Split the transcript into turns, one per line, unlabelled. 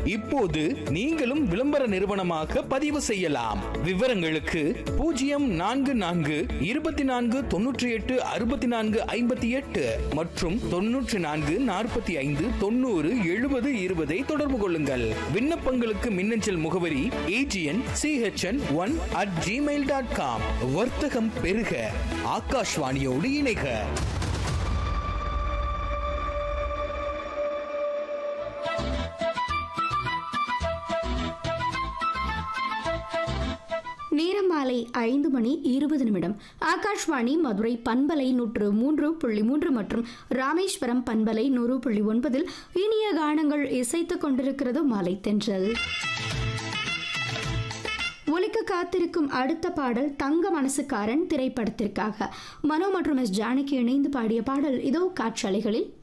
இப்போது நீங்களும் விளம்பர நிறுவனமாக பதிவு செய்யலாம் விவரங்களுக்கு பூஜ்ஜியம் நான்கு நான்கு இருபத்தி நான்கு தொன்னூற்றி எட்டு அறுபத்தி நான்கு ஐம்பத்தி எட்டு மற்றும் தொன்னூற்றி நான்கு நாற்பத்தி ஐந்து தொண்ணூறு எழுபது இருபதை தொடர்பு கொள்ளுங்கள் விண்ணப்பங்களுக்கு மின்னஞ்சல் முகவரி AGN CHN one at Gmail dot com வர்த்தகம் பெருக ஆகாஷ்வாணியோடு இணைக
நேரம் மாலை ஐந்து மணி இருபது நிமிடம் ஆகாஷ்வாணி மதுரை பண்பலை நூற்று மூன்று புள்ளி மூன்று மற்றும் ராமேஸ்வரம் பண்பலை நூறு புள்ளி ஒன்பதில் இனிய கானங்கள் இசைத்துக் கொண்டிருக்கிறது மாலை தென்றல் ஒலிக்க காத்திருக்கும் அடுத்த பாடல் தங்க மனசுக்காரன் திரைப்படத்திற்காக மனோ மற்றும் எஸ் ஜானகி இணைந்து பாடிய பாடல் இதோ காற்றலைகளில்